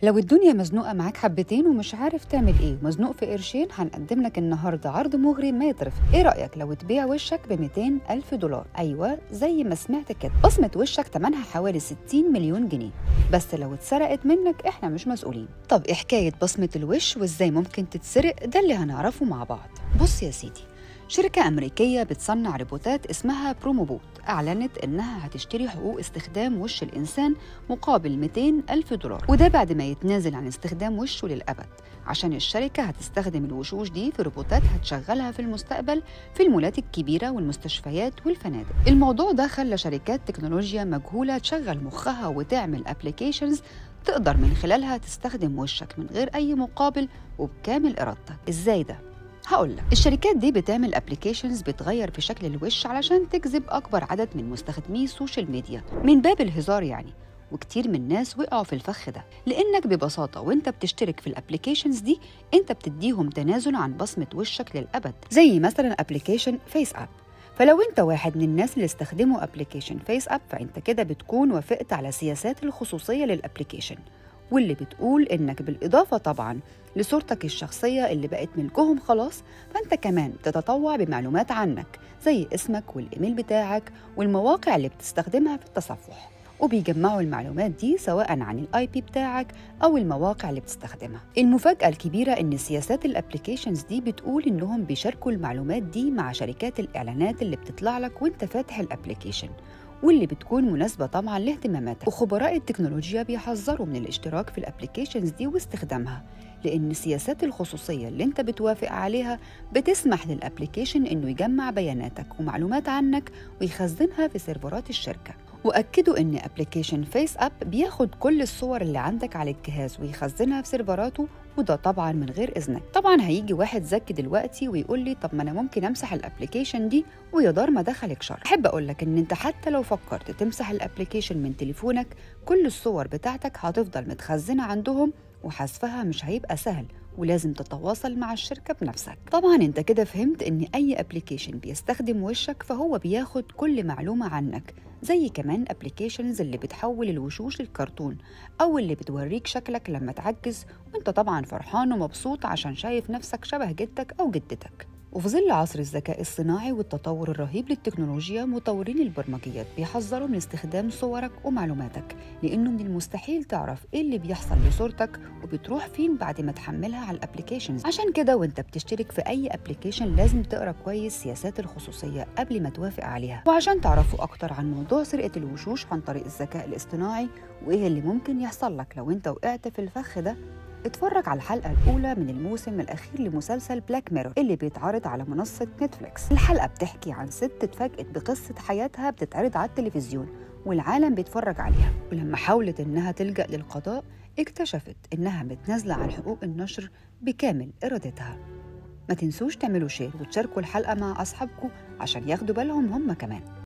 لو الدنيا مزنوقة معاك حبتين ومش عارف تعمل ايه مزنوق في قرشين هنقدم لك النهاردة عرض مغري ما يطرف ايه رأيك لو تبيع وشك ب 200 ألف دولار أيوة زي ما سمعت كده بصمة وشك تمنها حوالي 60 مليون جنيه بس لو اتسرقت منك احنا مش مسؤولين طب ايه حكاية بصمة الوش وازاي ممكن تتسرق ده اللي هنعرفه مع بعض بص يا سيدي شركة أمريكية بتصنع روبوتات اسمها بروموبوت أعلنت إنها هتشتري حقوق استخدام وش الإنسان مقابل 200 ألف دولار وده بعد ما يتنازل عن استخدام وشه للأبد عشان الشركة هتستخدم الوشوش دي في روبوتات هتشغلها في المستقبل في المولات الكبيرة والمستشفيات والفنادق الموضوع ده خلى شركات تكنولوجيا مجهولة تشغل مخها وتعمل ابلكيشنز تقدر من خلالها تستخدم وشك من غير أي مقابل وبكامل إرادتك إزاي ده؟ هقول لك الشركات دي بتعمل ابلكيشنز بتغير في شكل الوش علشان تجذب اكبر عدد من مستخدمي السوشيال ميديا من باب الهزار يعني وكتير من الناس وقعوا في الفخ ده لانك ببساطه وانت بتشترك في الابلكيشنز دي انت بتديهم تنازل عن بصمه وشك للابد زي مثلا ابلكيشن فيس اب فلو انت واحد من الناس اللي استخدموا ابلكيشن فيس اب فانت كده بتكون وافقت على سياسات الخصوصيه للابلكيشن واللي بتقول انك بالاضافه طبعا لصورتك الشخصيه اللي بقت ملكهم خلاص فانت كمان بتتطوع بمعلومات عنك زي اسمك والايميل بتاعك والمواقع اللي بتستخدمها في التصفح وبيجمعوا المعلومات دي سواء عن الاي بي بتاعك او المواقع اللي بتستخدمها المفاجاه الكبيره ان سياسات الابلكيشنز دي بتقول انهم بيشاركوا المعلومات دي مع شركات الاعلانات اللي بتطلع لك وانت فاتح الابلكيشن واللي بتكون مناسبة طبعا لاهتماماتك وخبراء التكنولوجيا بيحذروا من الاشتراك في الابليكيشنز دي واستخدامها لأن سياسات الخصوصية اللي انت بتوافق عليها بتسمح للابليكيشن انه يجمع بياناتك ومعلومات عنك ويخزنها في سيرفرات الشركة واكدوا ان ابلكيشن فيس اب بياخد كل الصور اللي عندك على الجهاز ويخزنها في سيرفراته وده طبعا من غير اذنك طبعا هيجي واحد ذكي دلوقتي ويقول لي طب ما انا ممكن امسح الابلكيشن دي ويا دار ما دخلك شر احب اقول لك ان انت حتى لو فكرت تمسح الابلكيشن من تليفونك كل الصور بتاعتك هتفضل متخزنه عندهم وحذفها مش هيبقى سهل ولازم تتواصل مع الشركة بنفسك طبعا انت كده فهمت ان اي ابلكيشن بيستخدم وشك فهو بياخد كل معلومة عنك زي كمان ابلكيشنز اللي بتحول الوشوش للكرتون او اللي بتوريك شكلك لما تعجز وانت طبعا فرحان ومبسوط عشان شايف نفسك شبه جدك او جدتك وفي ظل عصر الذكاء الصناعي والتطور الرهيب للتكنولوجيا مطورين البرمجيات بيحذروا من استخدام صورك ومعلوماتك لانه من المستحيل تعرف ايه اللي بيحصل لصورتك وبتروح فين بعد ما تحملها على الابلكيشنز عشان كده وانت بتشترك في اي ابلكيشن لازم تقرا كويس سياسات الخصوصيه قبل ما توافق عليها وعشان تعرفوا اكتر عن موضوع سرقه الوشوش عن طريق الذكاء الاصطناعي وايه اللي ممكن يحصل لك لو انت وقعت في الفخ ده اتفرج على الحلقة الأولى من الموسم الأخير لمسلسل بلاك ميرور اللي بيتعرض على منصة نتفليكس الحلقة بتحكي عن ست اتفاجئت بقصة حياتها بتتعرض على التلفزيون والعالم بيتفرج عليها ولما حاولت إنها تلجأ للقضاء اكتشفت إنها متنازلة عن حقوق النشر بكامل إرادتها ما تنسوش تعملوا شير وتشاركوا الحلقة مع أصحابكم عشان ياخدوا بالهم هم كمان